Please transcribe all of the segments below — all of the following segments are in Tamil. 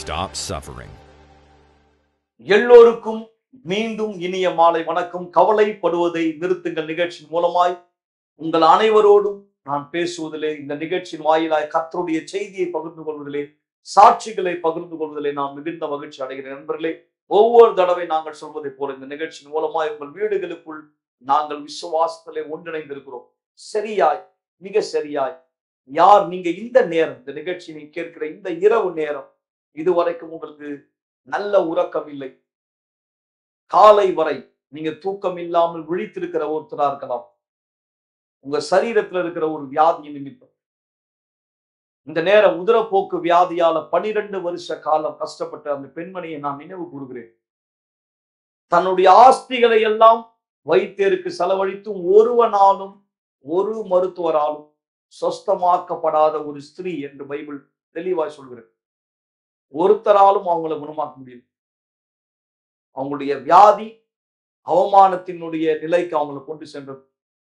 stop suffering. எல்லோருக்கும் மீண்டும் இனிய மாலை வணக்கம் கவலைப்படுவதை நிறுத்துங்கள் நிகழ்ச்சியின் மூலமாய் உங்கள் அனைவரோடும் நான் பேசுவதிலே இந்த நிகழ்ச்சியின் வாயிலாய் கர்த்தருடைய செய்தியை பகிர்ந்து கொள்வதிலே சாட்சிகளை பகிர்ந்து கொள்வதிலே நான் மிகுந்த மகிழ்ச்சி அடைகிறேன் நண்பர்களே ஒவ்வொரு தடவை நாங்கள் சொல்வதைப் போல இந்த நிகழ்ச்சியின் மூலமாய் உங்கள் வீடுகளுக்குள் நாங்கள் விசுவாசத்திலே ஒன்றிணைந்திருக்கிறோம் சரியாய் மிக சரியாய் யார் நீங்க இந்த நேரம் இந்த நிகழ்ச்சியை கேட்கிற இந்த இரவு நேரம் இதுவரைக்கும் உங்களுக்கு நல்ல உறக்கம் இல்லை காலை வரை நீங்க தூக்கம் இல்லாமல் விழித்திருக்கிற ஒருத்தரா இருக்கலாம் உங்க சரீரத்துல இருக்கிற ஒரு வியாதி நிமித்தம் இந்த நேரம் உதரப்போக்கு வியாதியால பனிரெண்டு வருஷ காலம் கஷ்டப்பட்ட அந்த பெண்மணியை நான் நினைவு கூறுகிறேன் தன்னுடைய ஆஸ்திகளை எல்லாம் வைத்தியருக்கு செலவழித்தும் ஒருவனாலும் ஒரு மருத்துவராலும் சொஸ்தமாக்கப்படாத ஒரு ஸ்திரீ என்று பைபிள் தெளிவாய் சொல்கிறது ஒருத்தராலும் அவங்கள குணமாக்க முடியும் அவங்களுடைய வியாதி அவமானத்தினுடைய நிலைக்கு அவங்களை கொண்டு சென்றது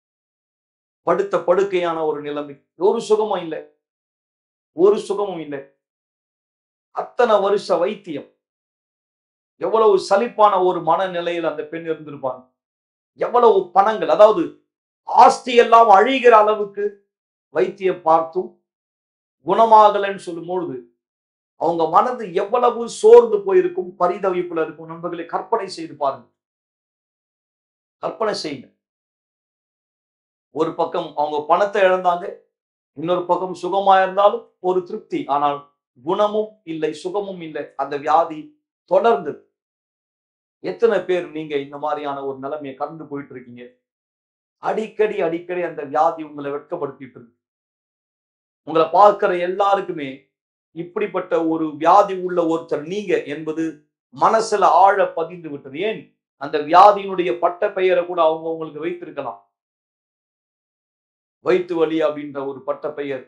படுத்த படுக்கையான ஒரு நிலைமை ஒரு சுகமும் இல்லை ஒரு சுகமும் இல்லை அத்தனை வருஷ வைத்தியம் எவ்வளவு சலிப்பான ஒரு மனநிலையில் அந்த பெண் இருந்திருப்பாங்க எவ்வளவு பணங்கள் அதாவது ஆஸ்தி எல்லாம் அழிகிற அளவுக்கு வைத்தியம் பார்த்தும் குணமாகலன்னு சொல்லும் பொழுது அவங்க மனது எவ்வளவு சோர்ந்து போயிருக்கும் பரிதவிப்புல இருக்கும் நண்பர்களை கற்பனை செய்து பாருங்க கற்பனை செய்யுங்க ஒரு பக்கம் அவங்க பணத்தை இழந்தாங்க இன்னொரு பக்கம் சுகமா இருந்தாலும் ஒரு திருப்தி ஆனால் குணமும் இல்லை சுகமும் இல்லை அந்த வியாதி தொடர்ந்தது எத்தனை பேர் நீங்க இந்த மாதிரியான ஒரு நிலைமையை கடந்து போயிட்டு இருக்கீங்க அடிக்கடி அடிக்கடி அந்த வியாதி உங்களை வெட்கப்படுத்திட்டு இருக்கு உங்களை பார்க்கிற எல்லாருக்குமே இப்படிப்பட்ட ஒரு வியாதி உள்ள ஒருத்தர் நீங்க என்பது மனசுல ஆழ பதிந்து விட்டது ஏன் அந்த வியாதியினுடைய பட்ட பெயரை கூட அவங்க உங்களுக்கு வைத்திருக்கலாம் வயிற்று வலி அப்படின்ற ஒரு பட்ட பெயர்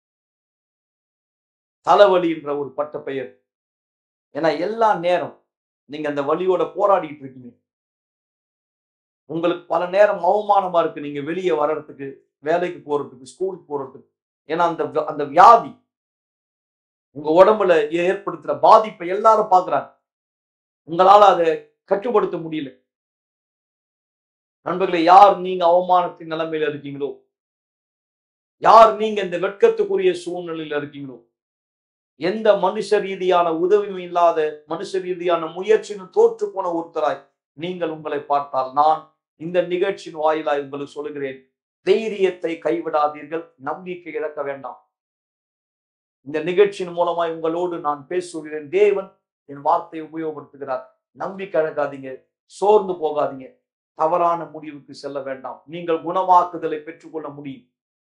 தலைவலின்ற ஒரு பட்ட பெயர் ஏன்னா எல்லா நேரம் நீங்க அந்த வலியோட போராடிட்டு இருக்கீங்க உங்களுக்கு பல நேரம் அவமானமா இருக்கு நீங்க வெளியே வர்றதுக்கு வேலைக்கு போறதுக்கு ஸ்கூலுக்கு போறதுக்கு ஏன்னா அந்த அந்த வியாதி உங்க உடம்புல ஏற்படுத்துற பாதிப்பை எல்லாரும் பாக்குறாங்க உங்களால அதை கட்டுப்படுத்த முடியல நண்பர்களே யார் நீங்க அவமானத்தின் நிலைமையில இருக்கீங்களோ யார் நீங்க இந்த வெட்கத்துக்குரிய சூழ்நிலையில இருக்கீங்களோ எந்த மனுஷ ரீதியான உதவியும் இல்லாத மனுஷ ரீதியான முயற்சியும் தோற்று போன ஒருத்தராய் நீங்கள் உங்களை பார்த்தால் நான் இந்த நிகழ்ச்சியின் வாயிலாய் உங்களுக்கு சொல்லுகிறேன் தைரியத்தை கைவிடாதீர்கள் நம்பிக்கை இழக்க வேண்டாம் இந்த நிகழ்ச்சியின் மூலமாய் உங்களோடு நான் பேசுகிறேன் தேவன் என் வார்த்தையை உபயோகப்படுத்துகிறார் நம்பிக்கை இழக்காதீங்க சோர்ந்து போகாதீங்க தவறான முடிவுக்கு செல்ல வேண்டாம் நீங்கள் குணமாக்குதலை பெற்றுக்கொள்ள முடியும்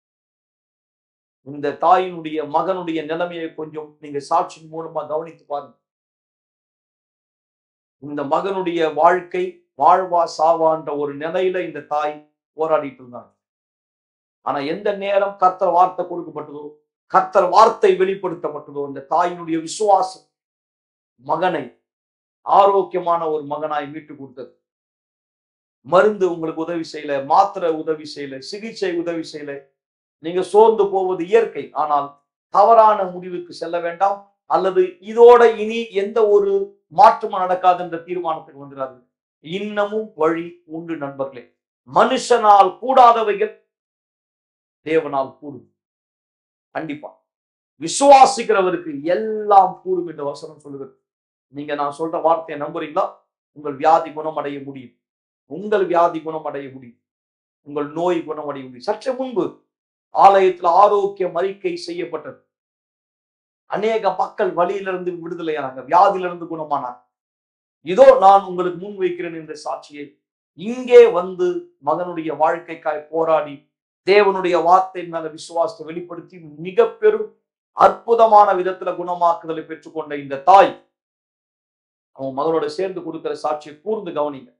இந்த தாயினுடைய மகனுடைய நிலைமையை கொஞ்சம் நீங்க சாட்சியின் மூலமா கவனித்து பாருங்க இந்த மகனுடைய வாழ்க்கை வாழ்வா சாவான்ற ஒரு நிலையில இந்த தாய் போராடிட்டு இருந்தாங்க ஆனா எந்த நேரம் கர்த்தர் வார்த்தை கொடுக்கப்பட்டதோ கர்த்தர் வார்த்தை வெளிப்படுத்தப்பட்டதோ இந்த தாயினுடைய விசுவாசம் மகனை ஆரோக்கியமான ஒரு மகனாய் மீட்டு கொடுத்தது மருந்து உங்களுக்கு உதவி செய்யல மாத்திரை உதவி செய்யல சிகிச்சை உதவி செய்யல நீங்க சோர்ந்து போவது இயற்கை ஆனால் தவறான முடிவுக்கு செல்ல வேண்டாம் அல்லது இதோட இனி எந்த ஒரு மாற்றமும் நடக்காது என்ற தீர்மானத்துக்கு வந்துடாது இன்னமும் வழி உண்டு நண்பர்களே மனுஷனால் கூடாதவைகள் தேவனால் கூடும் கண்டிப்பா விசுவாசிக்கிறவருக்கு எல்லாம் கூடும் என்ற வசனம் சொல்லுகிறது நீங்க நான் சொல்ற வார்த்தையை நம்புறீங்களா உங்கள் வியாதி குணமடைய முடியும் உங்கள் வியாதி குணமடைய முடியும் உங்கள் நோய் குணமடைய முடியும் சற்று முன்பு ஆலயத்துல ஆரோக்கியம் அறிக்கை செய்யப்பட்டது அநேக மக்கள் வழியிலிருந்து விடுதலையானாங்க வியாதியிலிருந்து குணமானாங்க இதோ நான் உங்களுக்கு முன் வைக்கிறேன் என்ற சாட்சியை இங்கே வந்து மகனுடைய வாழ்க்கைக்காய் போராடி தேவனுடைய வார்த்தை மேல விசுவாசத்தை வெளிப்படுத்தி மிக பெரும் அற்புதமான விதத்துல குணமாக்குதலை பெற்றுக்கொண்ட இந்த தாய் அவன் மகனோட சேர்ந்து கொடுக்கிற சாட்சியை கூர்ந்து கவனிங்க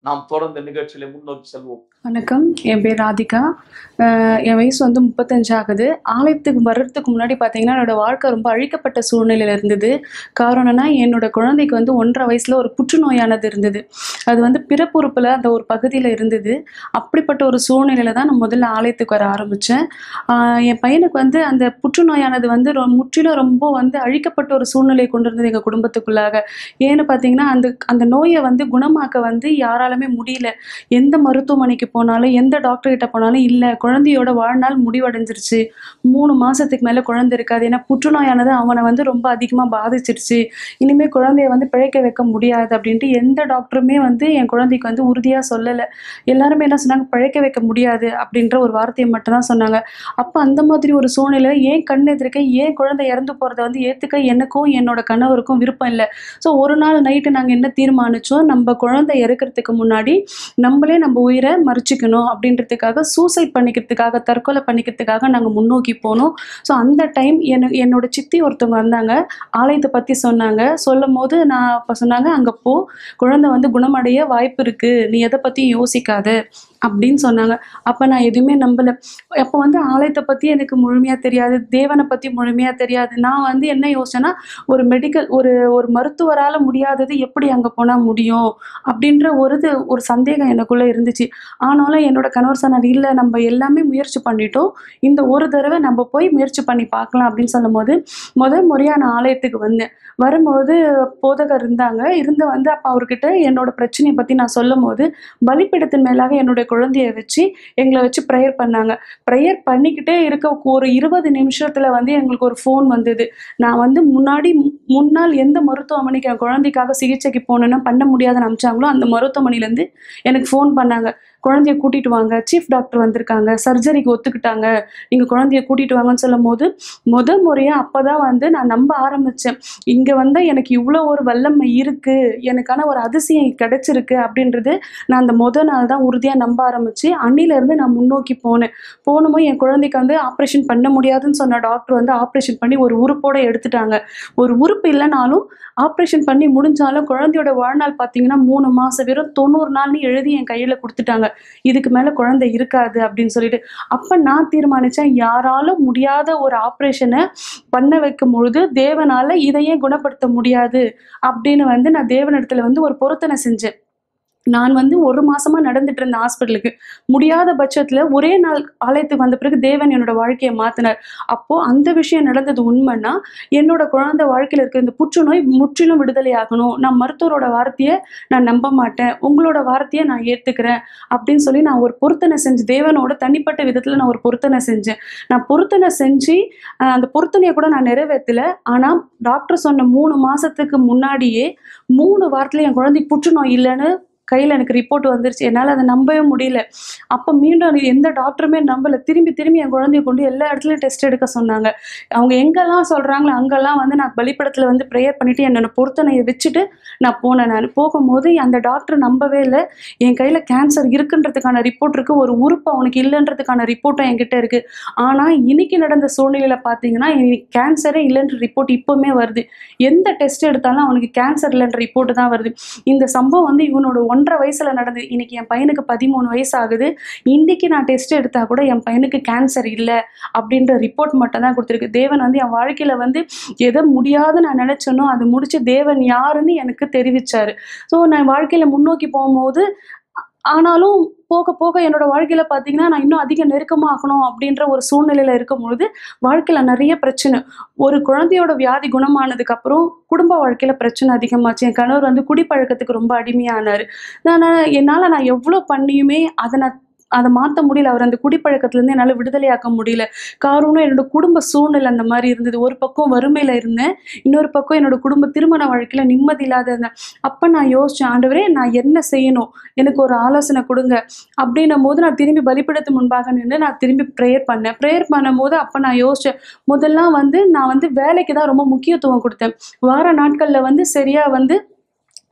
நாம் தொடர்ந்து நிகழ்ச்சியில முன்னோக்கி செல்வோம் வணக்கம் என் பேர் ராதிகா அஹ் என் வயசு வந்து முப்பத்தஞ்சு ஆகுது ஆலயத்துக்கு வர்றதுக்கு முன்னாடி பார்த்தீங்கன்னா என்னோட வாழ்க்கை ரொம்ப அழிக்கப்பட்ட சூழ்நிலையில் இருந்தது காரணம்னா என்னோட குழந்தைக்கு வந்து ஒன்றரை வயசில் ஒரு புற்றுநோயானது இருந்தது அது வந்து பிறப்புறுப்பில் அந்த ஒரு பகுதியில் இருந்தது அப்படிப்பட்ட ஒரு சூழ்நிலையில் தான் நான் முதல்ல ஆலயத்துக்கு வர ஆரம்பித்தேன் என் பையனுக்கு வந்து அந்த புற்றுநோயானது வந்து ரொ- முற்றிலும் ரொம்ப வந்து அழிக்கப்பட்ட ஒரு சூழ்நிலையை கொண்டு இருந்தது எங்கள் குடும்பத்துக்குள்ளாக ஏன்னு பார்த்தீங்கன்னா அந்த அந்த நோயை வந்து குணமாக்க வந்து யாராலுமே முடியல எந்த மருத்துவமனைக்கு போனாலும் எந்த டாக்டர் கிட்ட போனாலும் இல்லை குழந்தையோட வாழ்நாள் முடிவடைஞ்சிருச்சு மூணு மாசத்துக்கு மேலே குழந்தை இருக்காது ஏன்னா புற்றுநோயானது அவனை வந்து ரொம்ப அதிகமாக பாதிச்சிருச்சு இனிமேல் குழந்தைய வந்து பிழைக்க வைக்க முடியாது அப்படின்ட்டு எந்த டாக்டருமே வந்து என் குழந்தைக்கு வந்து உறுதியாக சொல்லலை எல்லாருமே என்ன சொன்னாங்க பிழைக்க வைக்க முடியாது அப்படின்ற ஒரு வார்த்தையை மட்டும்தான் சொன்னாங்க அப்போ அந்த மாதிரி ஒரு சூழ்நிலை ஏன் கண் எதிர்க்க ஏன் குழந்தை இறந்து போகிறத வந்து ஏற்றுக்க எனக்கும் என்னோட கணவருக்கும் விருப்பம் இல்லை ஸோ ஒரு நாள் நைட்டு நாங்கள் என்ன தீர்மானிச்சோம் நம்ம குழந்தை இறக்கிறதுக்கு முன்னாடி நம்மளே நம்ம உயிரை மறிச்சிக்கணும் அப்படின்றதுக்காக சூசைட் பண்ணிக்கிறதுக்காக தற்கொலை பண்ணிக்கிறதுக்காக நாங்கள் முன்னோக்கி போனோம் ஸோ அந்த டைம் என்ன என்னோட சித்தி ஒருத்தவங்க வந்தாங்க ஆலயத்தை பற்றி சொன்னாங்க சொல்லும் போது நான் அப்போ சொன்னாங்க அங்கே போ குழந்தை வந்து குணமடைய வாய்ப்பு இருக்குது நீ எதை பற்றியும் யோசிக்காத அப்படின்னு சொன்னாங்க அப்போ நான் எதுவுமே நம்பலை அப்போ வந்து ஆலயத்தை பற்றி எனக்கு முழுமையாக தெரியாது தேவனை பற்றி முழுமையாக தெரியாது நான் வந்து என்ன யோசிச்சேன்னா ஒரு மெடிக்கல் ஒரு ஒரு மருத்துவரால் முடியாதது எப்படி அங்கே போனால் முடியும் அப்படின்ற ஒரு இது ஒரு சந்தேகம் எனக்குள்ளே இருந்துச்சு ஆனாலும் என்னோட கணவர் சொன்னார் இல்லை நம்ம எல்லாமே முயற்சி பண்ணிட்டோம் இந்த ஒரு தடவை நம்ம போய் முயற்சி பண்ணி பார்க்கலாம் அப்படின்னு சொல்லும்போது முதல் முறையாக நான் ஆலயத்துக்கு வந்தேன் வரும்போது போதகர் இருந்தாங்க இருந்து வந்து அப்போ அவர்கிட்ட என்னோட பிரச்சனையை பற்றி நான் சொல்லும் போது பலிப்பிடத்தின் மேலாக என்னுடைய குழந்தைய வச்சு எங்களை வச்சு ப்ரேயர் பண்ணாங்க ப்ரேயர் பண்ணிக்கிட்டே இருக்க ஒரு இருபது நிமிஷத்தில் வந்து எங்களுக்கு ஒரு ஃபோன் வந்தது நான் வந்து முன்னாடி மு- முன்னாள் எந்த மருத்துவமனைக்கு என் குழந்தைக்காக சிகிச்சைக்கு போகணுன்னா பண்ண முடியாதுன்னு அமிச்சாங்களோ அந்த மருத்துவமனையிலேருந்து எனக்கு ஃபோன் பண்ணாங்க குழந்தைய கூட்டிட்டு வாங்க சீஃப் டாக்டர் வந்திருக்காங்க சர்ஜரிக்கு ஒத்துக்கிட்டாங்க நீங்கள் குழந்தைய கூட்டிட்டு வாங்கன்னு சொல்லும் போது முத முறையாக அப்போ தான் வந்து நான் நம்ப ஆரம்பித்தேன் இங்கே வந்து எனக்கு இவ்வளோ ஒரு வல்லமை இருக்குது எனக்கான ஒரு அதிசயம் கிடைச்சிருக்கு அப்படின்றது நான் அந்த முத நாள் தான் உறுதியாக நம்ப ஆரம்பித்து அன்னிலேருந்து நான் முன்னோக்கி போனேன் போனமோ என் குழந்தைக்கு வந்து ஆப்ரேஷன் பண்ண முடியாதுன்னு சொன்ன டாக்டர் வந்து ஆப்ரேஷன் பண்ணி ஒரு உறுப்போட எடுத்துட்டாங்க ஒரு உறுப்பு இல்லைனாலும் ஆப்ரேஷன் பண்ணி முடிஞ்சாலும் குழந்தையோட வாழ்நாள் பார்த்தீங்கன்னா மூணு மாதம் வெறும் தொண்ணூறு நாள்னு எழுதி என் கையில் கொடுத்துட்டாங்க இதுக்கு மேலே குழந்தை இருக்காது அப்படின்னு சொல்லிட்டு அப்போ நான் தீர்மானித்தேன் யாராலும் முடியாத ஒரு ஆப்ரேஷனை பண்ண வைக்கும் பொழுது தேவனால இதையே குணப்படுத்த முடியாது அப்படின்னு வந்து நான் தேவனிடத்துல வந்து ஒரு பொருத்தனை செஞ்சேன் நான் வந்து ஒரு மாசமா நடந்துட்டு இருந்த ஹாஸ்பிட்டலுக்கு முடியாத பட்சத்துல ஒரே நாள் ஆலயத்துக்கு வந்த பிறகு தேவன் என்னோட வாழ்க்கையை மாத்தினார் அப்போ அந்த விஷயம் நடந்தது உண்மைன்னா என்னோட குழந்தை வாழ்க்கையில இருக்க இந்த புற்றுநோய் முற்றிலும் விடுதலை ஆகணும் நான் மருத்துவரோட வார்த்தையை நான் நம்ப மாட்டேன் உங்களோட வார்த்தையை நான் ஏத்துக்கிறேன் அப்படின்னு சொல்லி நான் ஒரு பொருத்தனை செஞ்சு தேவனோட தனிப்பட்ட விதத்துல நான் ஒரு பொருத்தனை செஞ்சேன் நான் பொருத்தனை செஞ்சு ஆஹ், அந்த பொருத்தனையை கூட நான் நிறைவேற்றல ஆனா டாக்டர் சொன்ன மூணு மாசத்துக்கு முன்னாடியே மூணு வாரத்துல என் குழந்தைக்கு புற்றுநோய் இல்லைன்னு கையில் எனக்கு ரிப்போர்ட் வந்துருச்சு என்னால் அதை நம்பவே முடியல அப்போ மீண்டும் எனக்கு எந்த டாக்டருமே நம்பலை திரும்பி திரும்பி என் குழந்தைய கொண்டு எல்லா இடத்துலையும் டெஸ்ட் எடுக்க சொன்னாங்க அவங்க எங்கெல்லாம் சொல்கிறாங்களோ அங்கெல்லாம் வந்து நான் பலிப்படத்தில் வந்து ப்ரேயர் பண்ணிவிட்டு என்னோட பொருத்தனையை வச்சுட்டு நான் போனேன் நான் போகும்போது அந்த டாக்டர் நம்பவே இல்லை என் கையில் கேன்சர் இருக்குன்றதுக்கான ரிப்போர்ட் இருக்குது ஒரு உறுப்பு அவனுக்கு இல்லைன்றதுக்கான ரிப்போர்ட்டும் என்கிட்ட இருக்குது ஆனால் இன்னைக்கு நடந்த சூழ்நிலையில் பார்த்தீங்கன்னா எனக்கு கேன்சரே இல்லைன்ற ரிப்போர்ட் இப்போவுமே வருது எந்த டெஸ்ட் எடுத்தாலும் அவனுக்கு கேன்சர் இல்லைன்ற ரிப்போர்ட் தான் வருது இந்த சம்பவம் வந்து இவனோட ஒன்றரை வயசுல நடந்தது இன்னைக்கு என் பையனுக்கு பதிமூணு வயசு ஆகுது இன்னைக்கு நான் டெஸ்ட் எடுத்தா கூட என் பையனுக்கு கேன்சர் இல்லை அப்படின்ற ரிப்போர்ட் மட்டும் தான் கொடுத்துருக்கு தேவன் வந்து என் வாழ்க்கையில வந்து எதை முடியாது நான் நினைச்சேனோ அது முடிச்சு தேவன் யாருன்னு எனக்கு தெரிவிச்சாரு ஸோ நான் வாழ்க்கையில முன்னோக்கி போகும்போது ஆனாலும் போக போக என்னோட வாழ்க்கையில பார்த்தீங்கன்னா நான் இன்னும் அதிக நெருக்கமாகணும் அப்படின்ற ஒரு சூழ்நிலையில இருக்கும்பொழுது வாழ்க்கையில நிறைய பிரச்சனை ஒரு குழந்தையோட வியாதி குணமானதுக்கு அப்புறம் குடும்ப வாழ்க்கையில பிரச்சனை அதிகமாச்சு என் கணவர் வந்து குடிப்பழக்கத்துக்கு ரொம்ப அடிமையானாரு நான் என்னால் நான் எவ்வளோ பண்ணியுமே அதை நான் அதை மாற்ற முடியல அவர் அந்த குடிப்பழக்கத்துலேருந்து என்னால் விடுதலையாக்க முடியல காரணம் என்னோட குடும்ப சூழ்நிலை அந்த மாதிரி இருந்தது ஒரு பக்கம் வறுமையில் இருந்தேன் இன்னொரு பக்கம் என்னோட குடும்ப திருமண வாழ்க்கையில் நிம்மதி இல்லாத இருந்தேன் அப்போ நான் யோசித்தேன் ஆண்டவரே நான் என்ன செய்யணும் எனக்கு ஒரு ஆலோசனை கொடுங்க அப்படின்னும் போது நான் திரும்பி பலிப்பிடத்து முன்பாக நின்று நான் திரும்பி ப்ரேயர் பண்ணேன் ப்ரேயர் பண்ணும்போது அப்போ நான் யோசித்தேன் முதல்லாம் வந்து நான் வந்து வேலைக்கு தான் ரொம்ப முக்கியத்துவம் கொடுத்தேன் வார நாட்களில் வந்து சரியாக வந்து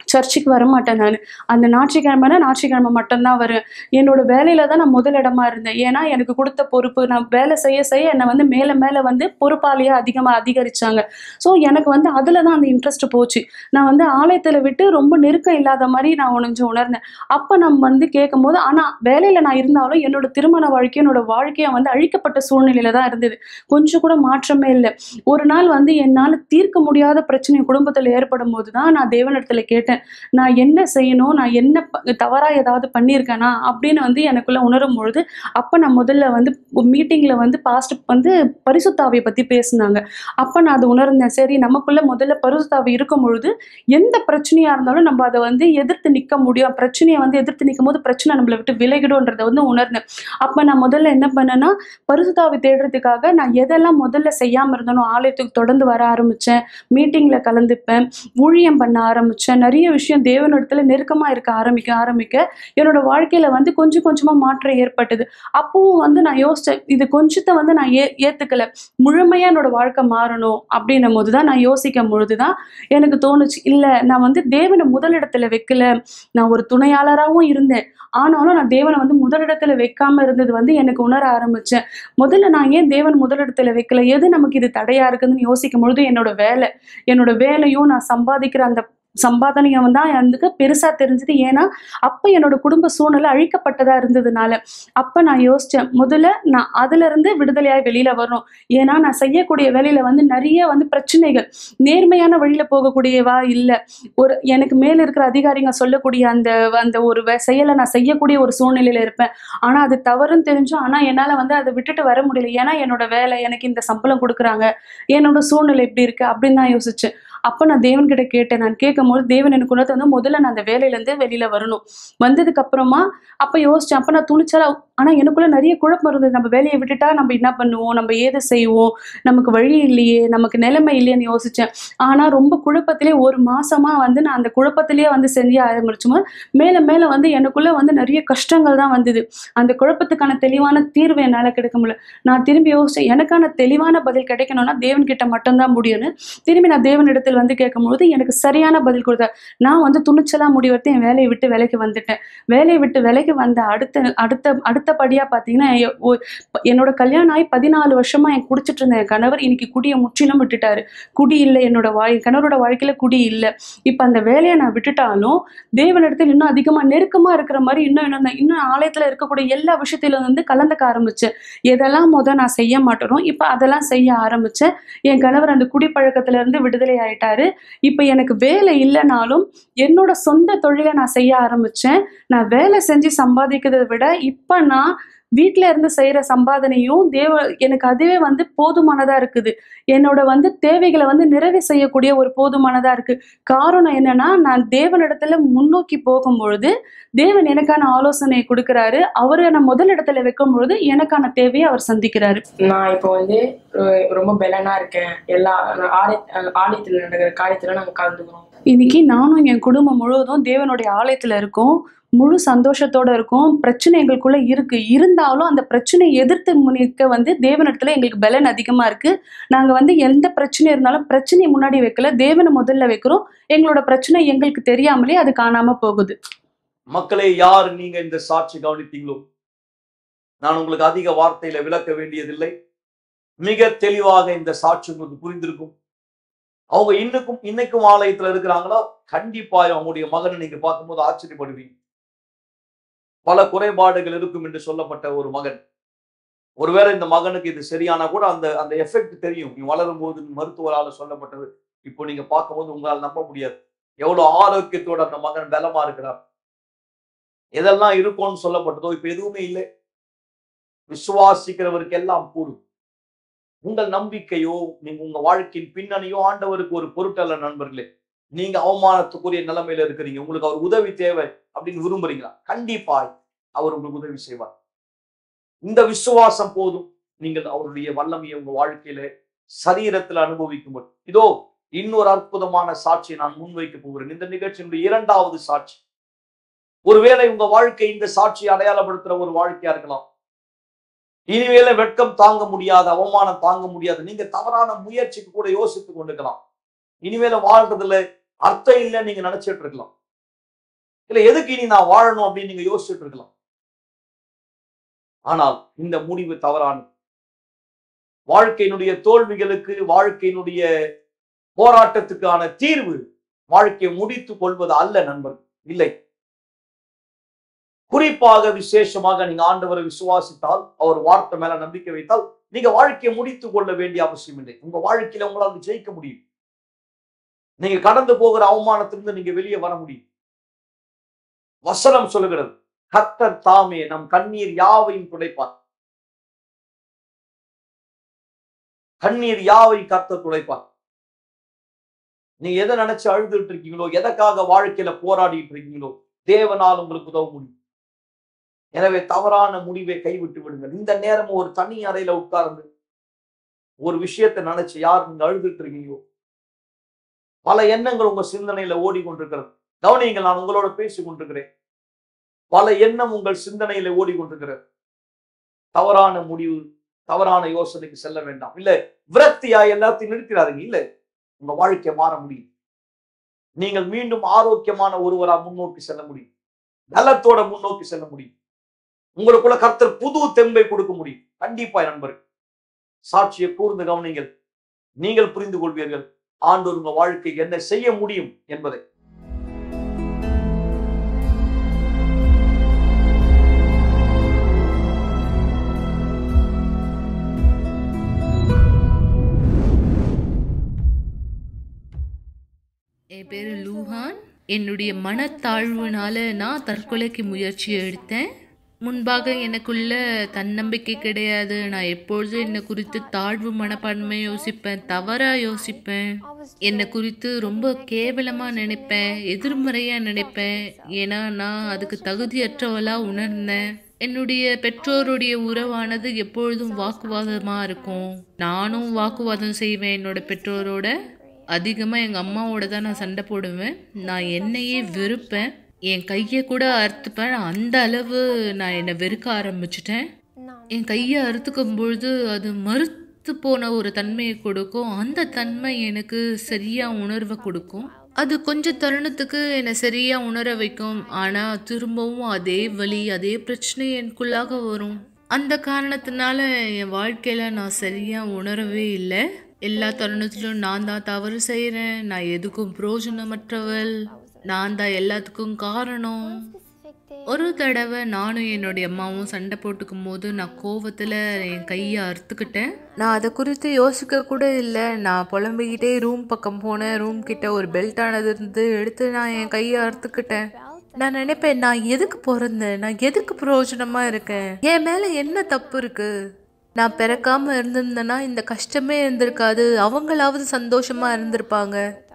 சர்ச்சுக்கு வர மாட்டேன் நான் அந்த ஞாயிற்றுக்கிழமைனா ஞாயிற்றுக்கிழமை மட்டும்தான் வருவேன் என்னோட வேலையில தான் நான் முதலிடமா இருந்தேன் ஏன்னா எனக்கு கொடுத்த பொறுப்பு நான் வேலை செய்ய செய்ய என்னை வந்து மேலே மேலே வந்து பொறுப்பாளியாக அதிகமாக அதிகரிச்சாங்க ஸோ எனக்கு வந்து அதில் தான் அந்த இன்ட்ரெஸ்ட் போச்சு நான் வந்து ஆலயத்தில் விட்டு ரொம்ப நெருக்கம் இல்லாத மாதிரி நான் கொஞ்சம் உணர்ந்தேன் அப்போ நம்ம வந்து கேட்கும்போது ஆனால் வேலையில் நான் இருந்தாலும் என்னோட திருமண வாழ்க்கை என்னோட வாழ்க்கையை வந்து அழிக்கப்பட்ட சூழ்நிலையில தான் இருந்தது கொஞ்சம் கூட மாற்றமே இல்லை ஒரு நாள் வந்து என்னால் தீர்க்க முடியாத பிரச்சனை குடும்பத்தில் ஏற்படும் போது தான் நான் தேவனிடத்துல கேட்டேன் நான் என்ன செய்யணும் நான் என்ன ப- தவறா ஏதாவது பண்ணியிருக்கேனா அப்படின்னு வந்து எனக்குள்ள உணரும் பொழுது அப்போ நான் முதல்ல வந்து மீட்டிங்கில் வந்து பாஸ்ட் வந்து பரிசுத்தாவியை பற்றி பேசினாங்க அப்போ நான் அதை உணர்ந்தேன் சரி நமக்குள்ள முதல்ல பரிசுத்தாவி இருக்கும் பொழுது எந்த பிரச்சனையாக இருந்தாலும் நம்ம அதை வந்து எதிர்த்து நிற்க முடியும் பிரச்சனையை வந்து எதிர்த்து நிற்கும் போது பிரச்சனை நம்மளை விட்டு விலகிடும்ன்றதை வந்து உணர்ந்தேன் அப்போ நான் முதல்ல என்ன பண்ணேன்னா பரிசுத்தாவி தேடுறதுக்காக நான் எதெல்லாம் முதல்ல செய்யாமல் இருந்தனோ ஆலயத்துக்கு தொடர்ந்து வர ஆரம்பித்தேன் மீட்டிங்கில் கலந்துப்பேன் ஊழியம் பண்ண ஆரம்பித்தேன் நிறைய விஷயம் தேவனிடத்துல நெருக்கமாக இருக்க ஆரம்பிக்க ஆரம்பிக்க என்னோட வாழ்க்கையில் வந்து கொஞ்சம் கொஞ்சமாக மாற்றம் ஏற்பட்டது அப்பவும் வந்து நான் யோசித்தேன் இது கொஞ்சத்தை வந்து நான் ஏ ஏற்றுக்கல முழுமையாக என்னோட வாழ்க்கை மாறணும் அப்படின்னும் போது தான் நான் யோசிக்கும் பொழுது தான் எனக்கு தோணுச்சு இல்லை நான் வந்து தேவனை முதலிடத்துல வைக்கல நான் ஒரு துணையாளராகவும் இருந்தேன் ஆனாலும் நான் தேவனை வந்து முதலிடத்துல வைக்காம இருந்தது வந்து எனக்கு உணர ஆரம்பிச்சேன் முதல்ல நான் ஏன் தேவன் முதலிடத்துல வைக்கல எது நமக்கு இது தடையா இருக்குதுன்னு யோசிக்கும் பொழுது என்னோட வேலை என்னோட வேலையும் நான் சம்பாதிக்கிற அந்த சம்பாதனையும் தான் எனக்கு பெருசா தெரிஞ்சது ஏன்னா அப்ப என்னோட குடும்ப சூழ்நிலை அழிக்கப்பட்டதா இருந்ததுனால அப்ப நான் யோசிச்சேன் முதல்ல நான் அதுல இருந்து விடுதலையாய் வெளியில வரணும் ஏன்னா நான் செய்யக்கூடிய வேலையில வந்து நிறைய வந்து பிரச்சனைகள் நேர்மையான வழியில போகக்கூடியவா இல்லை ஒரு எனக்கு மேல இருக்கிற அதிகாரிங்க சொல்லக்கூடிய அந்த அந்த ஒரு வே- செயலை நான் செய்யக்கூடிய ஒரு சூழ்நிலையில இருப்பேன் ஆனா அது தவறுன்னு தெரிஞ்சும் ஆனா என்னால வந்து அதை விட்டுட்டு வர முடியல ஏன்னா என்னோட வேலை எனக்கு இந்த சம்பளம் கொடுக்குறாங்க என்னோட சூழ்நிலை எப்படி இருக்கு அப்படின்னு தான் யோசிச்சேன் அப்போ நான் தேவன்கிட்ட கேட்டேன் நான் கேட்கும்போது தேவன் எனக்கு உணர்த்து வந்து முதல்ல நான் அந்த வேலையிலேருந்து வெளியில வரணும் வந்ததுக்கு அப்புறமா அப்போ யோசிச்சேன் அப்போ நான் துணிச்சலா ஆனா எனக்குள்ள நிறைய குழப்பம் இருந்தது நம்ம வேலையை விட்டுட்டா நம்ம என்ன பண்ணுவோம் நம்ம ஏது செய்வோம் நமக்கு வழி இல்லையே நமக்கு நிலைமை இல்லையேன்னு யோசிச்சேன் ஆனா ரொம்ப குழப்பத்திலே ஒரு மாசமா வந்து நான் அந்த குழப்பத்திலேயே வந்து செஞ்சு ஆரம்பிச்சும்போது மேல மேல வந்து எனக்குள்ள வந்து நிறைய கஷ்டங்கள் தான் வந்தது அந்த குழப்பத்துக்கான தெளிவான தீர்வு என்னால கிடைக்க முடியல நான் திரும்பி யோசிச்சேன் எனக்கான தெளிவான பதில் கிடைக்கணும்னா தேவன் கிட்ட மட்டும்தான் முடியும்னு திரும்பி நான் தேவனிடத்தில் வந்து கேட்கும்போது எனக்கு சரியான பதில் கொடுத்தார் நான் வந்து துணிச்சலா முடிவெடுத்து என் வேலையை விட்டு வேலைக்கு வந்துட்டேன் வேலையை விட்டு வேலைக்கு வந்த அடுத்த அடுத்த அடுத்தபடியா பார்த்தீங்கன்னா எ- ஒ- என்னோட கல்யாணம் ஆகி பதினாலு வருஷமா என் குடிச்சிட்டு இருந்த என் கணவர் இன்னைக்கு குடியை முற்றிலும் விட்டுட்டாரு குடி இல்லை என்னோட வாழ் என் கணவரோட வாழ்க்கையில குடி இல்லை இப்போ அந்த வேலையை நான் விட்டுட்டாலும் தேவனிடத்தில் இன்னும் அதிகமா நெருக்கமா இருக்கிற மாதிரி இன்னும் இன்னும் இன்னும் ஆலயத்துல இருக்கக்கூடிய எல்லா விஷயத்திலும் வந்து கலந்துக்க ஆரம்பிச்சேன் எதெல்லாம் முத நான் செய்ய மாட்டேனோ இப்போ அதெல்லாம் செய்ய ஆரம்பிச்சேன் என் கணவர் அந்த குடிப்பழக்கத்துல இருந்து விடுதலை ஆயிட்டாரு இப்போ எனக்கு வேலை இல்லைனாலும் என்னோட சொந்த தொழிலை நான் செய்ய ஆரம்பிச்சேன் நான் வேலை செஞ்சு சம்பாதிக்கிறதை விட இப்போ நான் வீட்டில இருந்து செய்யற சம்பாதனையும் தேவ எனக்கு அதுவே வந்து போதுமானதா இருக்குது என்னோட வந்து தேவைகளை வந்து நிறைவு செய்யக்கூடிய ஒரு போதுமானதா இருக்கு காரணம் என்னன்னா நான் தேவனிடத்துல முன்னோக்கி போகும் பொழுது தேவன் எனக்கான ஆலோசனை கொடுக்கறாரு அவரை நான் முதல் இடத்துல வைக்கும் பொழுது எனக்கான தேவையை அவர் சந்திக்கிறாரு நான் இப்போ வந்து ரொ- ரொம்ப பெலனா இருக்கேன் எல்லா ஆலய ஆலயத்தில் நடக்கிற காரியத்துல நாங்க கலந்துக்கிறோம் இன்னைக்கு நானும் என் குடும்பம் முழுவதும் தேவனுடைய ஆலயத்துல இருக்கோம் முழு சந்தோஷத்தோட இருக்கும் பிரச்சனை எங்களுக்குள்ள இருக்கு இருந்தாலும் அந்த பிரச்சனையை எதிர்த்து நிற்க வந்து தேவனிடத்துல எங்களுக்கு பலன் அதிகமா இருக்கு நாங்க வந்து எந்த பிரச்சனை இருந்தாலும் பிரச்சனையை முன்னாடி வைக்கல தேவனை முதல்ல வைக்கிறோம் எங்களோட பிரச்சனை எங்களுக்கு தெரியாமலே அது காணாம போகுது மக்களே யார் நீங்க இந்த சாட்சி கவனித்தீங்களோ நான் உங்களுக்கு அதிக வார்த்தையில விளக்க வேண்டியதில்லை மிக தெளிவாக இந்த சாட்சி உங்களுக்கு புரிந்திருக்கும் அவங்க இன்னுக்கும் இன்னைக்கும் ஆலயத்துல இருக்கிறாங்களா கண்டிப்பா அவங்களுடைய மகனை நீங்க பார்க்கும்போது ஆச்சரியப்படுவீங்க பல குறைபாடுகள் இருக்கும் என்று சொல்லப்பட்ட ஒரு மகன் ஒருவேளை இந்த மகனுக்கு இது சரியானா கூட அந்த அந்த எஃபெக்ட் தெரியும் நீ வளரும் போது மருத்துவரால சொல்லப்பட்டது இப்போ நீங்க பார்க்கும்போது உங்களால் நம்ப முடியாது எவ்வளவு ஆரோக்கியத்தோட அந்த மகன் பலமா இருக்கிறார் எதெல்லாம் இருக்கும்னு சொல்லப்பட்டதோ இப்ப எதுவுமே இல்லை விசுவாசிக்கிறவருக்கு எல்லாம் கூடும் உங்கள் நம்பிக்கையோ நீங்க உங்க வாழ்க்கையின் பின்னணியோ ஆண்டவருக்கு ஒரு பொருட்டல்ல நண்பர்களே நீங்க அவமானத்துக்குரிய நிலைமையில இருக்கிறீங்க உங்களுக்கு அவர் உதவி தேவை அப்படின்னு விரும்புறீங்களா கண்டிப்பாய் அவர் உங்களுக்கு உதவி செய்வார் இந்த விசுவாசம் போதும் நீங்கள் அவருடைய வல்லமையை உங்க வாழ்க்கையில சரீரத்தில் அனுபவிக்கும் இதோ இன்னொரு அற்புதமான சாட்சியை நான் முன்வைக்க போகிறேன் இந்த நிகழ்ச்சியினுடைய இரண்டாவது சாட்சி ஒருவேளை உங்க வாழ்க்கை இந்த சாட்சியை அடையாளப்படுத்துற ஒரு வாழ்க்கையா இருக்கலாம் இனிமேல வெட்கம் தாங்க முடியாத அவமானம் தாங்க முடியாத நீங்க தவறான முயற்சிக்கு கூட யோசித்து கொண்டுக்கலாம் இனிமேல வாழ்றதுல அர்த்தம் இல்லைன்னு நீங்க நினைச்சிட்டு இருக்கலாம் இல்ல எதுக்கு இனி நான் வாழணும் அப்படின்னு நீங்க யோசிச்சுட்டு இருக்கலாம் ஆனால் இந்த முடிவு தவறானது வாழ்க்கையினுடைய தோல்விகளுக்கு வாழ்க்கையினுடைய போராட்டத்துக்கான தீர்வு வாழ்க்கையை முடித்துக் கொள்வது அல்ல நண்பர் இல்லை குறிப்பாக விசேஷமாக நீங்க ஆண்டவரை விசுவாசித்தால் அவர் வார்த்தை மேல நம்பிக்கை வைத்தால் நீங்க வாழ்க்கையை முடித்துக் கொள்ள வேண்டிய அவசியம் இல்லை உங்க வாழ்க்கையில உங்களால் ஜெயிக்க முடியும் நீங்க கடந்து போகிற அவமானத்திலிருந்து நீங்க வெளியே வர முடியும் வசனம் சொல்லுகிறது கர்த்தர் தாமே நம் கண்ணீர் யாவையும் துடைப்பார் கண்ணீர் யாவை கர்த்தர் துடைப்பார் நீங்க எதை நினைச்சு அழுதுட்டு இருக்கீங்களோ எதற்காக வாழ்க்கையில போராடிட்டு இருக்கீங்களோ தேவனால் உங்களுக்கு உதவ முடியும் எனவே தவறான முடிவை கைவிட்டு விடுங்கள் இந்த நேரம் ஒரு தனி அறையில உட்கார்ந்து ஒரு விஷயத்தை நினைச்சு யார் நீங்க அழுதுட்டு இருக்கீங்களோ பல எண்ணங்கள் உங்க சிந்தனையில ஓடிக்கொண்டிருக்கிறது கவனியுங்கள் நான் உங்களோட பேசிக் கொண்டிருக்கிறேன் பல எண்ணம் உங்கள் சிந்தனையில ஓடிக்கொண்டிருக்கிறது தவறான முடிவு தவறான யோசனைக்கு செல்ல வேண்டாம் இல்ல விரக்தியா எல்லாத்தையும் நிறுத்திடாதீங்க இல்ல உங்க வாழ்க்கை மாற முடியும் நீங்கள் மீண்டும் ஆரோக்கியமான ஒருவரா முன்னோக்கி செல்ல முடியும் நலத்தோட முன்னோக்கி செல்ல முடியும் உங்களுக்குள்ள கர்த்தர் புது தெம்பை கொடுக்க முடியும் கண்டிப்பா நண்பர்கள் சாட்சியை கூர்ந்து கவனிங்கள் நீங்கள் புரிந்து கொள்வீர்கள் ஆண்டோர் உங்க வாழ்க்கைக்கு என்ன செய்ய முடியும் என்பதை என் பேர் லூஹான் என்னுடைய மனத்தாழ்வுனால நான் தற்கொலைக்கு முயற்சி எடுத்தேன் முன்பாக எனக்குள்ள தன்னம்பிக்கை கிடையாது நான் எப்பொழுதும் என்னை குறித்து தாழ்வு மனப்பான்மை யோசிப்பேன் தவறா யோசிப்பேன் என்னை குறித்து ரொம்ப கேவலமா நினைப்பேன் எதிர்மறையா நினைப்பேன் ஏன்னா நான் அதுக்கு தகுதியற்றவளா உணர்ந்தேன் என்னுடைய பெற்றோருடைய உறவானது எப்பொழுதும் வாக்குவாதமா இருக்கும் நானும் வாக்குவாதம் செய்வேன் என்னோட பெற்றோரோட அதிகமாக எங்கள் அம்மாவோட தான் நான் சண்டை போடுவேன் நான் என்னையே வெறுப்பேன் என் கையை கூட அறுத்துப்பேன் அந்த அளவு நான் என்னை வெறுக்க ஆரம்பிச்சிட்டேன் என் கையை அறுத்துக்கும் பொழுது அது மறுத்து போன ஒரு தன்மையை கொடுக்கும் அந்த தன்மை எனக்கு சரியாக உணர்வை கொடுக்கும் அது கொஞ்ச தருணத்துக்கு என்னை சரியாக உணர வைக்கும் ஆனால் திரும்பவும் அதே வலி அதே பிரச்சனை எனக்குள்ளாக வரும் அந்த காரணத்தினால என் வாழ்க்கையில் நான் சரியாக உணரவே இல்லை எல்லா தருணத்திலும் நான் தான் தவறு செய்கிறேன் நான் எதுக்கும் பிரயோஜனமற்றவள் நான் தான் எல்லாத்துக்கும் காரணம் ஒரு தடவை நானும் என்னுடைய அம்மாவும் சண்டை போட்டுக்கும் போது நான் கோவத்தில் என் கையை அறுத்துக்கிட்டேன் நான் அதை குறித்து யோசிக்க கூட இல்லை நான் புலம்பிக்கிட்டே ரூம் பக்கம் போனேன் ரூம் கிட்ட ஒரு பெல்ட் ஆனது இருந்து எடுத்து நான் என் கையை அறுத்துக்கிட்டேன் நான் நினைப்பேன் நான் எதுக்கு பிறந்தேன் நான் எதுக்கு பிரயோஜனமாக இருக்கேன் என் மேலே என்ன தப்பு இருக்கு நான் பிறக்காம இருந்திருந்தேன்னா இந்த கஷ்டமே இருந்திருக்காது அவங்களாவது சந்தோஷமா இருந்திருப்பாங்க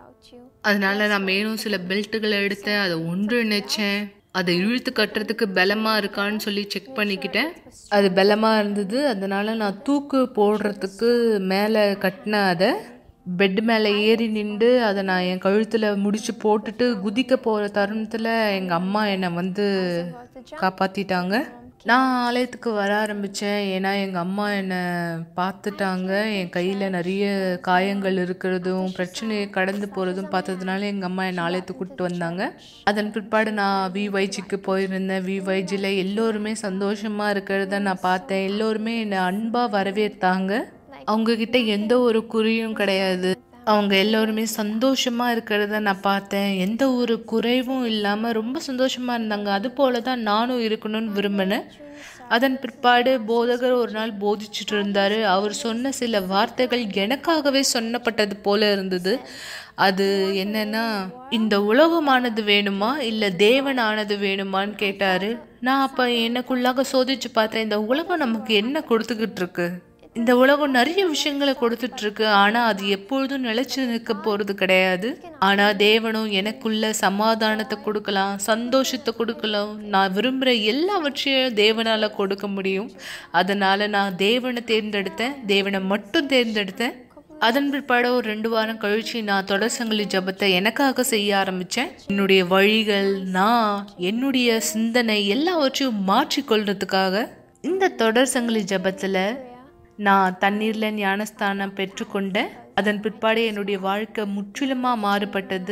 அதனால நான் மேலும் சில பெல்ட்டுகளை எடுத்தேன் அதை ஒன்றிணைச்சேன் அதை இழுத்து கட்டுறதுக்கு பலமாக இருக்கான்னு சொல்லி செக் பண்ணிக்கிட்டேன் அது பலமாக இருந்தது அதனால நான் தூக்கு போடுறதுக்கு மேலே கட்டினேன் அதை பெட் மேலே ஏறி நின்று அதை நான் என் கழுத்தில் முடிச்சு போட்டுட்டு குதிக்க போகிற தருணத்தில் எங்கள் அம்மா என்னை வந்து காப்பாற்றிட்டாங்க நான் ஆலயத்துக்கு வர ஆரம்பித்தேன் ஏன்னா எங்கள் அம்மா என்னை பார்த்துட்டாங்க என் கையில் நிறைய காயங்கள் இருக்கிறதும் பிரச்சனையை கடந்து போகிறதும் பார்த்ததுனால எங்கள் அம்மா என்னை ஆலயத்துக்கு கூப்பிட்டு வந்தாங்க அதன் பிற்பாடு நான் விஒய்ஜிக்கு போயிருந்தேன் விஒய்ஜியில் எல்லோருமே சந்தோஷமாக இருக்கிறத நான் பார்த்தேன் எல்லோருமே என்னை அன்பாக வரவேற்றாங்க அவங்கக்கிட்ட எந்த ஒரு குறியும் கிடையாது அவங்க எல்லோருமே சந்தோஷமாக இருக்கிறத நான் பார்த்தேன் எந்த ஒரு குறைவும் இல்லாமல் ரொம்ப சந்தோஷமாக இருந்தாங்க அது போல தான் நானும் இருக்கணும்னு விரும்பினேன் அதன் பிற்பாடு போதகர் ஒரு நாள் போதிச்சுட்டு இருந்தார் அவர் சொன்ன சில வார்த்தைகள் எனக்காகவே சொன்னப்பட்டது போல இருந்தது அது என்னன்னா இந்த உலகமானது வேணுமா இல்லை தேவனானது வேணுமான்னு கேட்டார் நான் அப்போ எனக்குள்ளாக சோதிச்சு பார்த்தேன் இந்த உலகம் நமக்கு என்ன கொடுத்துக்கிட்டு இருக்கு இந்த உலகம் நிறைய விஷயங்களை கொடுத்துட்டு இருக்கு ஆனா அது எப்பொழுதும் நிலைச்சு நிற்க போறது கிடையாது ஆனா தேவனும் எனக்குள்ள சமாதானத்தை கொடுக்கலாம் சந்தோஷத்தை கொடுக்கலாம் நான் விரும்புகிற எல்லாவற்றையும் தேவனால கொடுக்க முடியும் அதனால நான் தேவனை தேர்ந்தெடுத்தேன் தேவனை மட்டும் தேர்ந்தெடுத்தேன் அதன் பிற்பாடு ஒரு ரெண்டு வாரம் கழிச்சு நான் தொடர் சங்கிலி ஜபத்தை எனக்காக செய்ய ஆரம்பித்தேன் என்னுடைய வழிகள் நான் என்னுடைய சிந்தனை எல்லாவற்றையும் மாற்றிக்கொள்றதுக்காக இந்த தொடர் சங்கிலி ஜபத்தில் நான் தண்ணீரில் ஞானஸ்தானம் பெற்றுக்கொண்டேன் அதன் பிற்பாடு என்னுடைய வாழ்க்கை முற்றிலுமாக மாறுபட்டது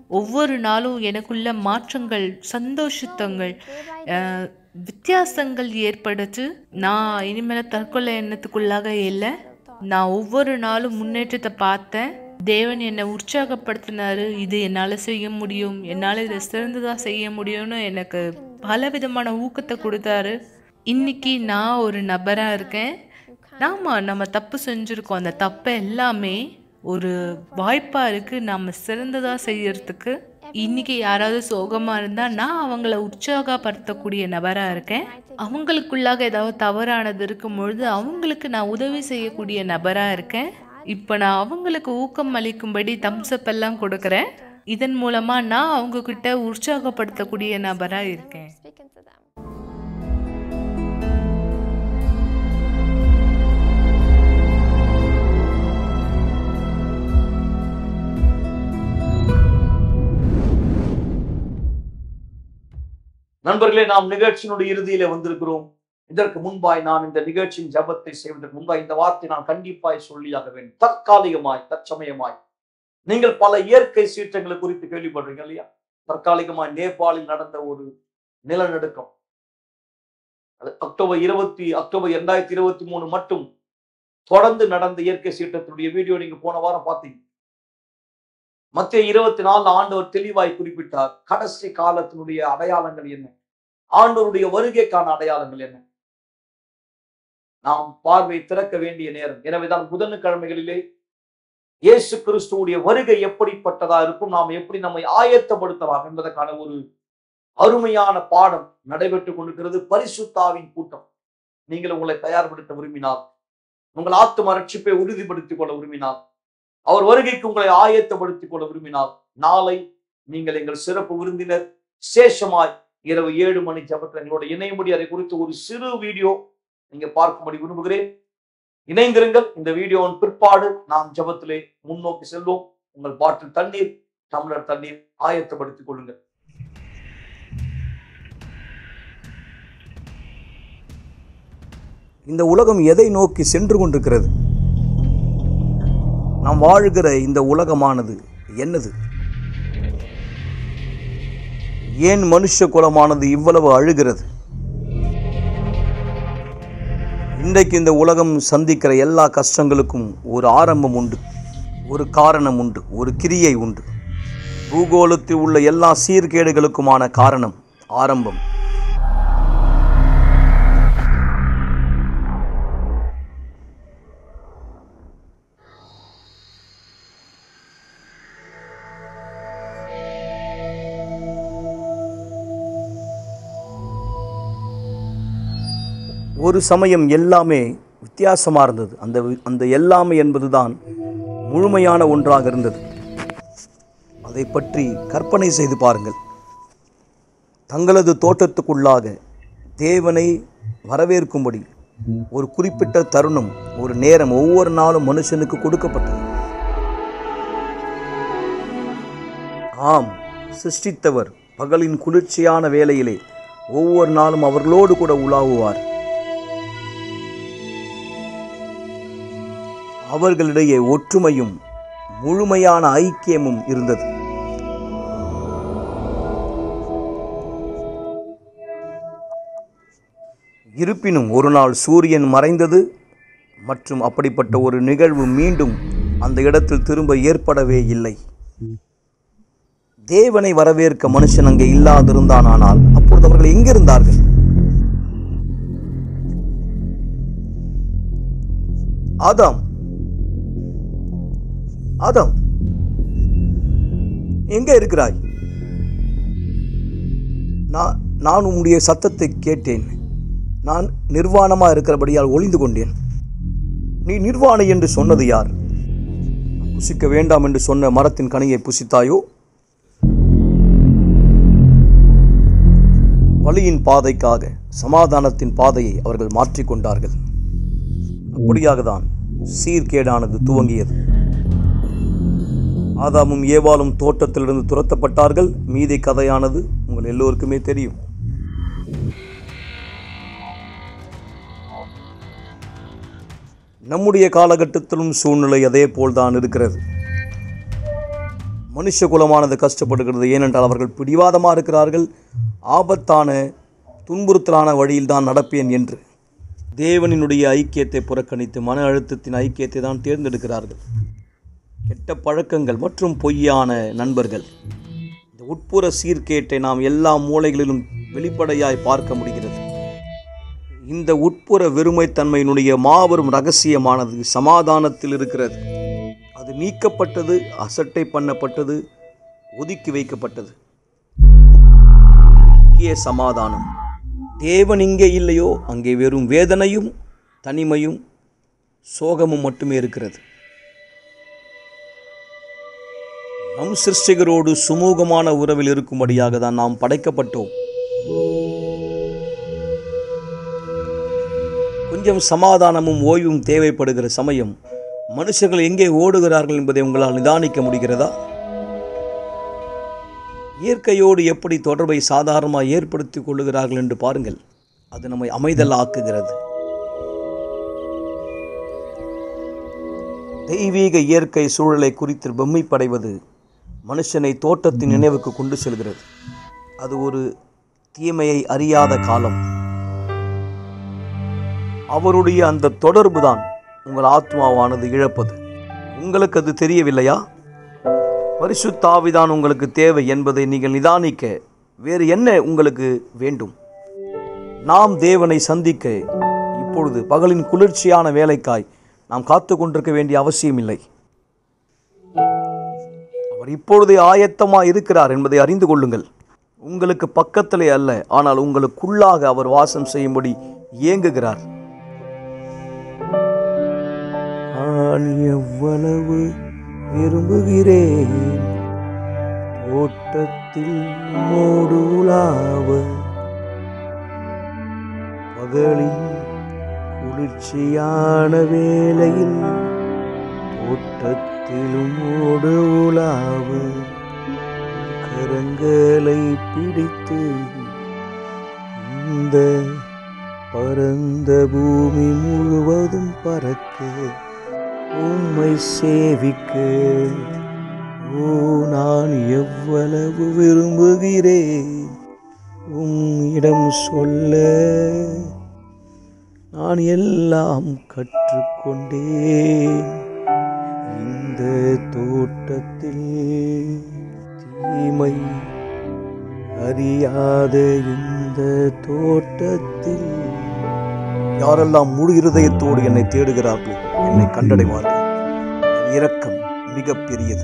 ஒவ்வொரு நாளும் எனக்குள்ள மாற்றங்கள் சந்தோஷத்தங்கள் அஹ், வித்தியாசங்கள் ஏற்படுச்சு நான் இனிமேல் தற்கொலை எண்ணத்துக்குள்ளாக இல்லை நான் ஒவ்வொரு நாளும் முன்னேற்றத்தை பார்த்தேன் தேவன் என்னை உற்சாகப்படுத்தினாரு இது என்னால் செய்ய முடியும் என்னால் இதை சிறந்ததாக செய்ய முடியும்னு எனக்கு பலவிதமான ஊக்கத்தை கொடுத்தாரு இன்னைக்கு நான் ஒரு நபராக இருக்கேன் நாம நம்ம தப்பு செஞ்சுருக்கோம் அந்த தப்பை எல்லாமே ஒரு வாய்ப்பாக இருக்குது நம்ம சிறந்ததாக செய்யறதுக்கு இன்னைக்கு யாராவது சோகமாக இருந்தால் நான் அவங்கள உற்சாகப்படுத்தக்கூடிய நபராக இருக்கேன் அவங்களுக்குள்ளாக ஏதாவது தவறானது இருக்கும் பொழுது அவங்களுக்கு நான் உதவி செய்யக்கூடிய நபராக இருக்கேன் இப்போ நான் அவங்களுக்கு ஊக்கம் அளிக்கும்படி தம்ஸ்அப் எல்லாம் கொடுக்குறேன் இதன் மூலமாக நான் அவங்க கிட்ட உற்சாகப்படுத்தக்கூடிய நபராக இருக்கேன் speaking to them. நண்பர்களே நாம் நிகழ்ச்சியினுடைய இறுதியிலே வந்திருக்கிறோம் இதற்கு முன்பாய் நான் இந்த நிகழ்ச்சியின் ஜெபத்தை செய்வதற்கு முன்பாய் இந்த வார்த்தை நான் கண்டிப்பாய் சொல்லியாக வேண்டும் தற்காலிகமாய் தற்சமயமாய் நீங்கள் பல இயற்கை சீற்றங்களை குறித்து கேள்விப்படுறீங்க இல்லையா தற்காலிகமாய் நேபாளில் நடந்த ஒரு நிலநடுக்கம் அது அக்டோபர் இருபத்தி அக்டோபர் இரண்டாயிரத்தி இருபத்தி மூணு மட்டும் தொடர்ந்து நடந்த இயற்கை சீற்றத்தினுடைய வீடியோ நீங்க போன வாரம் பார்த்தீங்க மத்திய இருபத்தி நாலு ஆண்டவர் தெளிவாய் குறிப்பிட்டார் கடைசி காலத்தினுடைய அடையாளங்கள் என்ன ஆண்டவருடைய வருகைக்கான அடையாளங்கள் என்ன நாம் பார்வை திறக்க வேண்டிய நேரம் எனவேதான் புதன்கிழமைகளிலே இயேசு கிறிஸ்துவுடைய வருகை எப்படிப்பட்டதா இருக்கும் நாம் எப்படி நம்மை ஆயத்தப்படுத்தலாம் என்பதற்கான ஒரு அருமையான பாடம் நடைபெற்றுக் கொண்டிருக்கிறது பரிசுத்தாவின் கூட்டம் நீங்கள் உங்களை தயார்படுத்த விரும்பினால் உங்கள் ஆத்தும ரட்சிப்பை உறுதிப்படுத்திக் கொள்ள விரும்பினால் அவர் வருகைக்கு உங்களை ஆயத்தப்படுத்திக் கொள்ள விரும்பினால் நாளை நீங்கள் எங்கள் சிறப்பு விருந்தினர் விசேஷமாய் இரவு ஏழு மணி ஜபத்தில் எங்களோட இணையும்படி அதை குறித்து ஒரு சிறு வீடியோ நீங்க பார்க்கும்படி விரும்புகிறேன் இணைந்திருங்கள் இந்த வீடியோவின் பிற்பாடு நாம் ஜபத்திலே முன்னோக்கி செல்வோம் உங்கள் பாட்டில் தண்ணீர் டம்ளர் தண்ணீர் ஆயத்தப்படுத்திக் கொள்ளுங்கள் இந்த உலகம் எதை நோக்கி சென்று கொண்டிருக்கிறது நாம் வாழ்கிற இந்த உலகமானது என்னது ஏன் மனுஷ குலமானது இவ்வளவு அழுகிறது இன்றைக்கு இந்த உலகம் சந்திக்கிற எல்லா கஷ்டங்களுக்கும் ஒரு ஆரம்பம் உண்டு ஒரு காரணம் உண்டு ஒரு கிரியை உண்டு பூகோளத்தில் உள்ள எல்லா சீர்கேடுகளுக்குமான காரணம் ஆரம்பம் ஒரு சமயம் எல்லாமே வித்தியாசமாக இருந்தது அந்த வி- அந்த எல்லாமே என்பதுதான் முழுமையான ஒன்றாக இருந்தது அதை பற்றி கற்பனை செய்து பாருங்கள் தங்களது தோட்டத்துக்குள்ளாக தேவனை வரவேற்கும்படி ஒரு குறிப்பிட்ட தருணம் ஒரு நேரம் ஒவ்வொரு நாளும் மனுஷனுக்கு கொடுக்கப்பட்டது ஆம் சிருஷ்டித்தவர் பகலின் குளிர்ச்சியான வேளையிலே ஒவ்வொரு நாளும் அவர்களோடு கூட உலாவுவார் அவர்களிடையே ஒற்றுமையும் முழுமையான ஐக்கியமும் இருந்தது இருப்பினும் ஒரு நாள் சூரியன் மறைந்தது மற்றும் அப்படிப்பட்ட ஒரு நிகழ்வு மீண்டும் அந்த இடத்தில் திரும்ப ஏற்படவே இல்லை தேவனை வரவேற்க மனுஷன் அங்கே இல்லாதிருந்தானால் அப்பொழுது அவர்கள் எங்கிருந்தார்கள் ஆதாம் ஆதாம் எங்க இருக்கிறாய் நான் நான் உம்முடைய சத்தத்தை கேட்டேன் நான் நிர்வாணமா இருக்கிறபடியால் ஒளிந்து கொண்டேன் நீ நிர்வாணி என்று சொன்னது யார் புசிக்க வேண்டாம் என்று சொன்ன மரத்தின் கனியை புசித்தாயோ வழியின் பாதைக்காக சமாதானத்தின் பாதையை அவர்கள் மாற்றிக்கொண்டார்கள் அப்படியாக தான் சீர்கேடானது துவங்கியது ஆதாமும் ஏவாளும் தோட்டத்திலிருந்து துரத்தப்பட்டார்கள் மீதி கதையானது உங்கள் எல்லோருக்குமே தெரியும் நம்முடைய காலகட்டத்திலும் சூழ்நிலை அதே போல்தான் இருக்கிறது மனுஷ குலமானது கஷ்டப்படுகிறது ஏனென்றால் அவர்கள் பிடிவாதமாக இருக்கிறார்கள் ஆபத்தான துன்புறுத்தலான வழியில்தான் நடப்பேன் என்று தேவனினுடைய ஐக்கியத்தை புறக்கணித்து மன அழுத்தத்தின் ஐக்கியத்தை தான் தேர்ந்தெடுக்கிறார்கள் கெட்ட பழக்கங்கள் மற்றும் பொய்யான நண்பர்கள் இந்த உட்புற சீர்கேட்டை நாம் எல்லா மூலைகளிலும் வெளிப்படையாய் பார்க்க முடிகிறது இந்த உட்புற வெறுமைத்தன்மையினுடைய மாபெரும் ரகசியமானது சமாதானத்தில் இருக்கிறது அது நீக்கப்பட்டது அசட்டை பண்ணப்பட்டது ஒதுக்கி வைக்கப்பட்டது முக்கிய சமாதானம் தேவன் இங்கே இல்லையோ அங்கே வெறும் வேதனையும் தனிமையும் சோகமும் மட்டுமே இருக்கிறது நம் சிருஷ்டிகரோடு சுமூகமான உறவில் இருக்கும்படியாக தான் நாம் படைக்கப்பட்டோம் கொஞ்சம் சமாதானமும் ஓய்வும் தேவைப்படுகிற சமயம் மனுஷர்கள் எங்கே ஓடுகிறார்கள் என்பதை உங்களால் நிதானிக்க முடிகிறதா இயற்கையோடு எப்படி தொடர்பை சாதாரணமாக ஏற்படுத்திக் கொள்ளுகிறார்கள் என்று பாருங்கள் அது நம்மை அமைதல் ஆக்குகிறது தெய்வீக இயற்கை சூழலை குறித்து பொம்மைப்படைவது மனுஷனை தோட்டத்தின் நினைவுக்கு கொண்டு செல்கிறது அது ஒரு தீமையை அறியாத காலம் அவருடைய அந்த தொடர்பு தான் உங்கள் ஆத்மாவானது இழப்பது உங்களுக்கு அது தெரியவில்லையா பரிசுத்தாவிதான் உங்களுக்கு தேவை என்பதை நீங்கள் நிதானிக்க வேறு என்ன உங்களுக்கு வேண்டும் நாம் தேவனை சந்திக்க இப்பொழுது பகலின் குளிர்ச்சியான வேலைக்காய் நாம் காத்து கொண்டிருக்க வேண்டிய அவசியமில்லை அவர் இப்பொழுதே ஆயத்தமாக இருக்கிறார் என்பதை அறிந்து கொள்ளுங்கள் உங்களுக்கு பக்கத்திலே அல்ல ஆனால் உங்களுக்குள்ளாக அவர் வாசம் செய்யும்படி இயங்குகிறார் நான் எவ்வளவு விரும்புகிறேன் தோட்டத்தில் மோடு உலாவ பகலின் குளிர்ச்சியான வேளையில் தோட்டத்திலும் ஓடு உலாவ கரங்களை பிடித்து இந்த பரந்த பூமி முழுவதும் பறக்க உம்மை சேவிக்க ஓ நான் எவ்வளவு விரும்புகிறேன் உம்மிடம் சொல்ல நான் எல்லாம் கற்றுக்கொண்டேன் இந்த தோட்டத்தில் தீமை அறியாத இந்த தோட்டத்தில் யாரெல்லாம் முழு இருதயத்தோடு என்னை தேடுகிறார்களோ என்னை கண்டடைவார்கள் என் இரக்கம் மிக பெரியது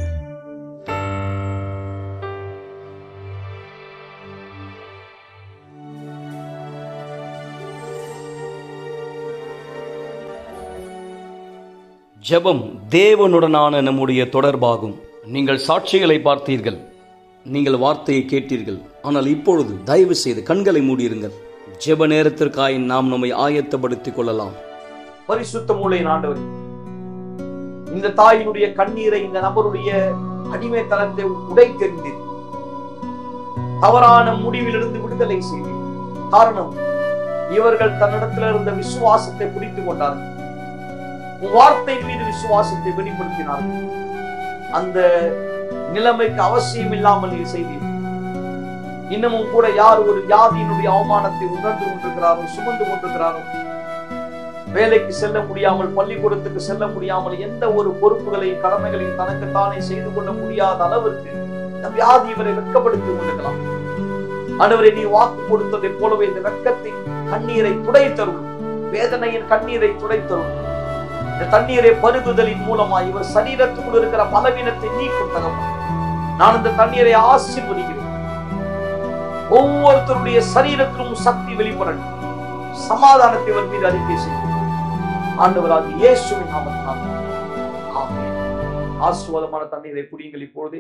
ஜெபம் தேவனுடனான நம்முடைய தொடர்பாகும் நீங்கள் சாட்சிகளை பார்த்தீர்கள் நீங்கள் வார்த்தையை கேட்டீர்கள் ஆனால் இப்பொழுது தயவு செய்து கண்களை மூடியிருங்கள் ஜெப நேரத்திற்காய் நாம் நம்மை ஆயத்தப்படுத்திக் கொள்ளலாம் பரிசுத்த மூளை ஆண்டவர் இந்த தாயினுடைய கண்ணீரை இந்த நபருடைய அடிமைத்தனத்தை உடைத்தெறிந்தீர் தவறான முடிவிலிருந்து விடுதலை செய்தீர் காரணம் இவர்கள் தன்னிடத்தில் இருந்த விசுவாசத்தை பிடித்துக் கொண்டார்கள் உன் வார்த்தை மீது விசுவாசத்தை வெளிப்படுத்தினார்கள் அந்த நிலைமைக்கு அவசியம் இல்லாமல் நீ செய்தீர் இன்னமும் கூட யார் ஒரு வியாதியினுடைய அவமானத்தை உணர்ந்து கொண்டிருக்கிறாரோ சுமந்து கொண்டிருக்கிறாரோ வேலைக்கு செல்ல முடியாமல் பள்ளிக்கூடத்துக்கு செல்ல முடியாமல் எந்த ஒரு பொறுப்புகளையும் கடமைகளையும் தனக்குத்தானே செய்து கொள்ள முடியாத அளவிற்கு இந்த வியாதி இவரை வெட்கப்படுத்தி கொண்டிருக்கலாம் ஆண்டவரை நீ வாக்கு கொடுத்ததை போலவே இந்த வெட்கத்தின் கண்ணீரை துடைத்தருள் வேதனையின் கண்ணீரை துடைத்தருள் இந்த தண்ணீரை பருகுதலின் மூலமா இவர் சரீரத்துக்குள் இருக்கிற பலவீனத்தை நீக்கும் தகவல் நான் இந்த தண்ணீரை ஆசீர்வதிக்கிறேன் ஒவ்வொருத்தருடைய சரீரத்திலும் சக்தி வெளிப்படணும் சமாதானத்தை இவர் மீது அறிக்கை செய்யும் ஆண்டவராக இயேசுவின் நாமத்தினால் ஆமென் ஆசுவாதமான தண்ணீரை குடியுங்கள் இப்பொழுதே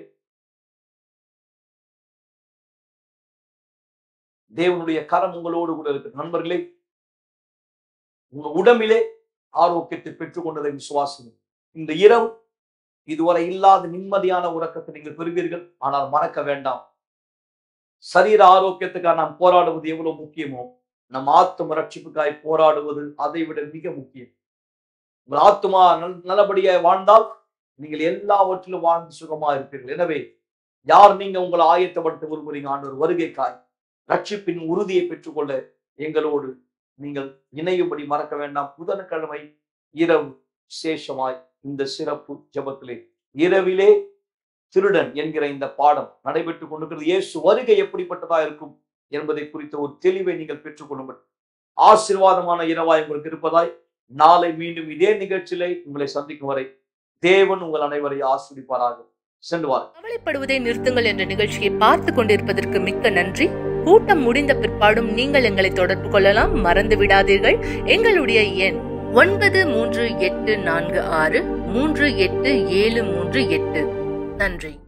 தேவனுடைய கரம் உங்களோடு கூட இருக்கு நண்பர்களே உங்க உடம்பிலே ஆரோக்கியத்தை பெற்றுக்கொண்டதை விசுவாசம் இந்த இரவு இதுவரை இல்லாத நிம்மதியான உறக்கத்தை நீங்கள் பெறுவீர்கள் ஆனால் மறக்க வேண்டாம் சரீர ஆரோக்கியத்துக்காக நாம் போராடுவது எவ்வளவு முக்கியமோ நம் ஆத்தும ரட்சிப்புக்காய் போராடுவது அதை விட மிக முக்கியம் உங்கள் ஆத்துமா நல்- நல்லபடியாய் வாழ்ந்தால் நீங்கள் எல்லாவற்றிலும் வாழ்ந்து சுகமா இருப்பீர்கள் எனவே யார் நீங்க உங்களை ஆயத்தப்படுத்த விரும்புறீங்க ஆண்டவர் வருகைக்காய் ரட்சிப்பின் உறுதியை பெற்றுக்கொள்ள எங்களோடு நீங்கள் இணையும்படி மறக்க வேண்டாம் புதன்கிழமை இரவு விசேஷமாய் இந்த சிறப்பு ஜெபத்திலே இரவிலே திருடன் என்கிற இந்த பாடம் நடைபெற்றுக் கொண்டிருக்கிறது இயேசு வருகை எப்படிப்பட்டதா இருக்கும் என்பதை குறித்த ஒரு தெளிவை நீங்கள் பெற்றுக்கொள்ளுங்கள் ஆசீர்வாதமான இரவாய் உங்களுக்கு இருப்பதாய் நாளை மீண்டும் இதே நிகழ்ச்சியிலே உங்களை சந்திக்கும் வரை தேவன் உங்கள் அனைவரை ஆஸ்வதிப்பாராக சென்று வாருங்கள் கவலைப்படுவதை நிறுத்துங்கள் என்ற நிகழ்ச்சியை பார்த்து கொண்டிருப்பதற்கு மிக்க நன்றி கூட்டம் முடிந்த பிற்பாடும் நீங்கள் எங்களை தொடர்பு கொள்ளலாம் மறந்து விடாதீர்கள் எங்களுடைய எண் ஒன்பது மூன்று எட்டு நான்கு ஆறு மூன்று எட்டு ஏழு மூன்று எட்டு நன்றி